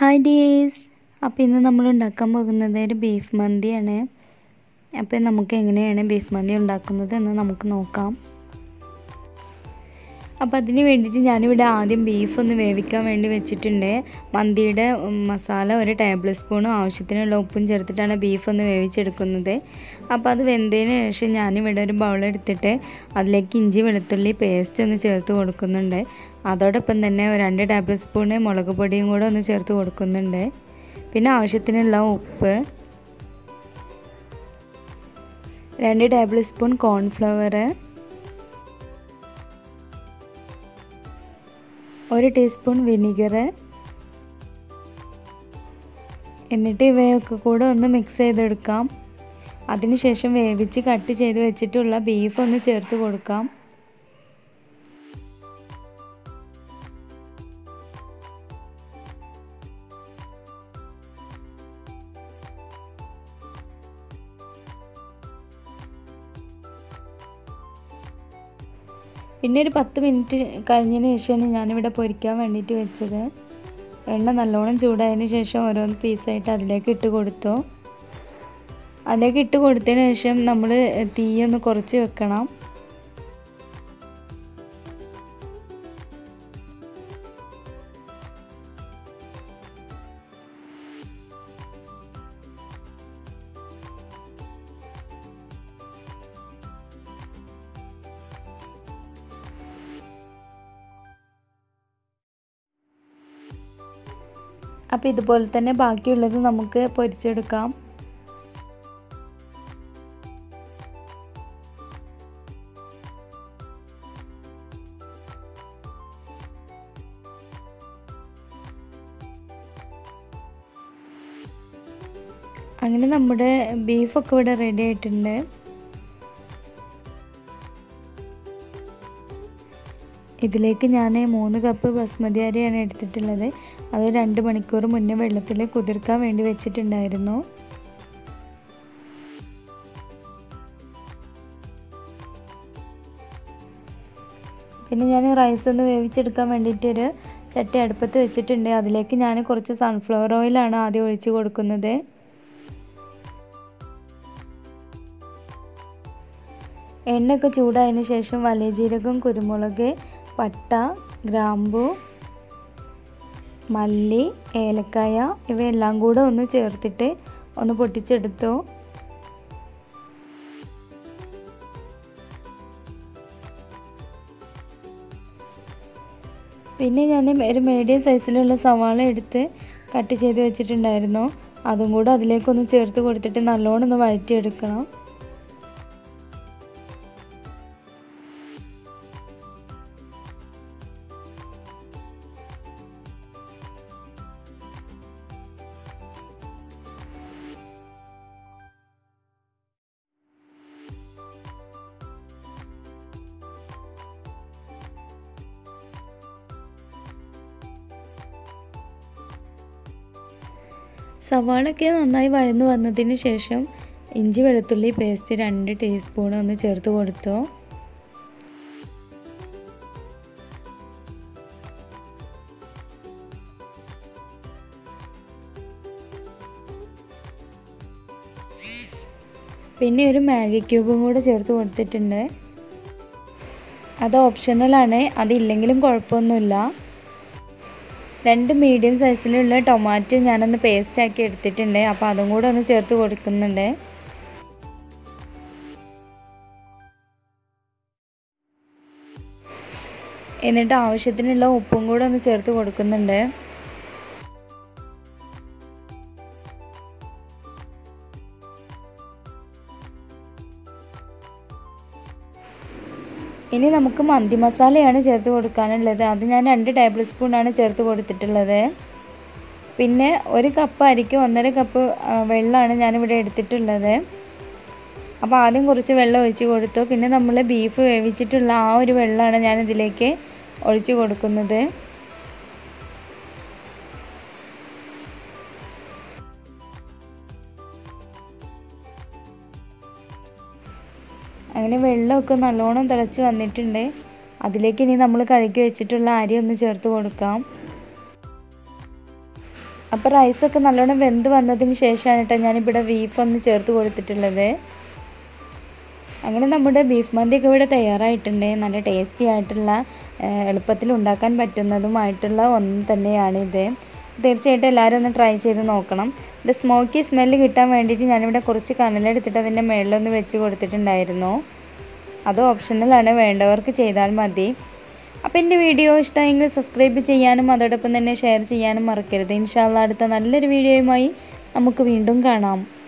hi dears അപ്പോൾ ഇന്ന് നമ്മൾ ഉണ്ടാക്കാൻ പോകുന്നത് ഒരു ബീഫ് മന്തിയാണ് അപ്പോൾ നമുക്ക് എങ്ങനെയാണ് ബീഫ് മന്തി ഉണ്ടാക്കുന്നത് എന്ന് നമുക്ക് നോക്കാം അപ്പോൾ അതിന് വേണ്ടിയിട്ട് ഞാനിവിടെ ആദ്യം ബീഫ് ഒന്ന് വേവിക്കാൻ വേണ്ടി വെച്ചിട്ടുണ്ട് മന്തിയുടെ മസാല ഒരു ടേബിൾ സ്പൂണും ആവശ്യത്തിനുള്ള ഉപ്പും ചേർത്തിട്ടാണ് ബീഫ് ഒന്ന് വേവിച്ചെടുക്കുന്നത് അപ്പോൾ അത് വെന്തതിന് ശേഷം ഞാനിവിടെ ഒരു ബൗൾ എടുത്തിട്ട് അതിലേക്ക് ഇഞ്ചി വെളുത്തുള്ളി പേസ്റ്റ് ഒന്ന് ചേർത്ത് കൊടുക്കുന്നുണ്ട് അതോടൊപ്പം തന്നെ ഒരു രണ്ട് ടേബിൾ സ്പൂണ് മുളക് പൊടിയും കൂടെ ഒന്ന് ചേർത്ത് കൊടുക്കുന്നുണ്ട് പിന്നെ ആവശ്യത്തിനുള്ള ഉപ്പ് രണ്ട് ടേബിൾ സ്പൂൺ കോൺഫ്ലവർ ഒരു ടീസ്പൂൺ വിനിഗർ എന്നിട്ട് ഇവയൊക്കെ കൂടെ ഒന്ന് മിക്സ് ചെയ്തെടുക്കാം അതിനുശേഷം വേവിച്ച് കട്ട് ചെയ്ത് വെച്ചിട്ടുള്ള ബീഫ് ഒന്ന് ചേർത്ത് കൊടുക്കാം പിന്നെ ഒരു പത്ത് മിനിറ്റ് കഴിഞ്ഞതിന് ശേഷമാണ് ഞാനിവിടെ പൊരിക്കാൻ വേണ്ടിയിട്ട് വെച്ചത് എണ്ണ നല്ലോണം ചൂടായതിന് ശേഷം ഓരോന്ന് പീസായിട്ട് അതിലേക്ക് ഇട്ട് കൊടുത്തു അതിലേക്ക് ഇട്ട് കൊടുത്തതിന് ശേഷം നമ്മൾ തീയൊന്ന് കുറച്ച് വെക്കണം അപ്പോൾ ഇതുപോലെ തന്നെ ബാക്കിയുള്ളത് നമുക്ക് പൊരിച്ചെടുക്കാം അങ്ങനെ നമ്മുടെ ബീഫൊക്കെ ഇവിടെ റെഡി ആയിട്ടുണ്ട് ഇതിലേക്ക് ഞാൻ മൂന്ന് കപ്പ് ബസ്മതി അരിയാണ് എടുത്തിട്ടുള്ളത് അത് രണ്ട് മണിക്കൂർ മുന്നേ വെള്ളത്തിൽ കുതിർക്കാൻ വേണ്ടി വെച്ചിട്ടുണ്ടായിരുന്നു പിന്നെ ഞാൻ റൈസ് ഒന്ന് വേവിച്ചെടുക്കാൻ വേണ്ടിയിട്ടൊരു ചട്ടി അടുപ്പത്ത് വെച്ചിട്ടുണ്ട് അതിലേക്ക് ഞാൻ കുറച്ച് സൺഫ്ലവർ ഓയിലാണ് ആദ്യം ഒഴിച്ച് കൊടുക്കുന്നത് എണ്ണയൊക്കെ ചൂടായതിന് ശേഷം വലിയ ജീരകം കുരുമുളക് പട്ട ഗ്രാമ്പു മല്ലി ഏലക്കായ ഇവയെല്ലാം കൂടെ ഒന്ന് ചേർത്തിട്ട് ഒന്ന് പൊട്ടിച്ചെടുത്തു പിന്നെ ഞാൻ ഒരു മീഡിയം സൈസിലുള്ള സവാള എടുത്ത് കട്ട് ചെയ്ത് വെച്ചിട്ടുണ്ടായിരുന്നു അതും കൂടെ അതിലേക്കൊന്ന് ചേർത്ത് കൊടുത്തിട്ട് നല്ലോണം ഒന്ന് വഴറ്റിയെടുക്കണം സവാളൊക്കെ നന്നായി വഴന്നു വന്നതിന് ശേഷം ഇഞ്ചി വെളുത്തുള്ളി പേസ്റ്റ് രണ്ട് ടീസ്പൂൺ ഒന്ന് ചേർത്ത് കൊടുത്തു പിന്നെ ഒരു മാഗി ക്യൂബും കൂടെ ചേർത്ത് കൊടുത്തിട്ടുണ്ട് അത് ഓപ്ഷണലാണ് അതില്ലെങ്കിലും കുഴപ്പമൊന്നുമില്ല രണ്ട് മീഡിയം സൈസിലുള്ള ടൊമാറ്റോ ഞാനൊന്ന് പേസ്റ്റ് ആക്കി എടുത്തിട്ടുണ്ട് അപ്പോൾ അതും കൂടെ ഒന്ന് ചേർത്ത് കൊടുക്കുന്നുണ്ട് എന്നിട്ട് ആവശ്യത്തിനുള്ള ഉപ്പും കൂടെ ഒന്ന് ചേർത്ത് കൊടുക്കുന്നുണ്ട് ഇനി നമുക്ക് മന്തി മസാലയാണ് ചേർത്ത് കൊടുക്കാനുള്ളത് അത് ഞാൻ രണ്ട് ടേബിൾ സ്പൂണാണ് ചേർത്ത് കൊടുത്തിട്ടുള്ളത് പിന്നെ ഒരു കപ്പ് അരിക്ക് ഒന്നര കപ്പ് വെള്ളമാണ് ഞാനിവിടെ എടുത്തിട്ടുള്ളത് അപ്പോൾ ആദ്യം കുറച്ച് വെള്ളം ഒഴിച്ച് കൊടുത്തു പിന്നെ നമ്മൾ ബീഫ് വേവിച്ചിട്ടുള്ള ആ ഒരു വെള്ളമാണ് ഞാൻ ഇതിലേക്ക് ഒഴിച്ച് കൊടുക്കുന്നത് അങ്ങനെ വെള്ളമൊക്കെ നല്ലോണം തിളച്ച് വന്നിട്ടുണ്ട് അതിലേക്ക് ഇനി നമ്മൾ കഴുകി വെച്ചിട്ടുള്ള അരി ഒന്ന് ചേർത്ത് കൊടുക്കാം അപ്പോൾ റൈസൊക്കെ നല്ലോണം വെന്ത് വന്നതിന് ശേഷമാണ് കേട്ടോ ഞാനിവിടെ ബീഫ് ഒന്ന് ചേർത്ത് കൊടുത്തിട്ടുള്ളത് അങ്ങനെ നമ്മുടെ ബീഫ് മന്തിയൊക്കെ ഇവിടെ തയ്യാറായിട്ടുണ്ട് നല്ല ടേസ്റ്റി ആയിട്ടുള്ള എളുപ്പത്തിൽ ഉണ്ടാക്കാൻ പറ്റുന്നതുമായിട്ടുള്ള ഒന്ന് തന്നെയാണിത് തീർച്ചയായിട്ടും എല്ലാവരും ഒന്ന് ട്രൈ ചെയ്ത് നോക്കണം ഇത് സ്മോക്കി സ്മെല്ല് കിട്ടാൻ വേണ്ടിയിട്ട് ഞാനിവിടെ കുറച്ച് കനലെടുത്തിട്ട് അതിൻ്റെ മുകളിലൊന്ന് വെച്ച് കൊടുത്തിട്ടുണ്ടായിരുന്നു അത് ഓപ്ഷണലാണ് വേണ്ടവർക്ക് ചെയ്താൽ മതി അപ്പോൾ എൻ്റെ വീഡിയോ ഇഷ്ടമെങ്കിൽ സബ്സ്ക്രൈബ് ചെയ്യാനും അതോടൊപ്പം തന്നെ ഷെയർ ചെയ്യാനും മറക്കരുത് ഇൻഷാല്ല അടുത്ത നല്ലൊരു വീഡിയോയുമായി നമുക്ക് വീണ്ടും കാണാം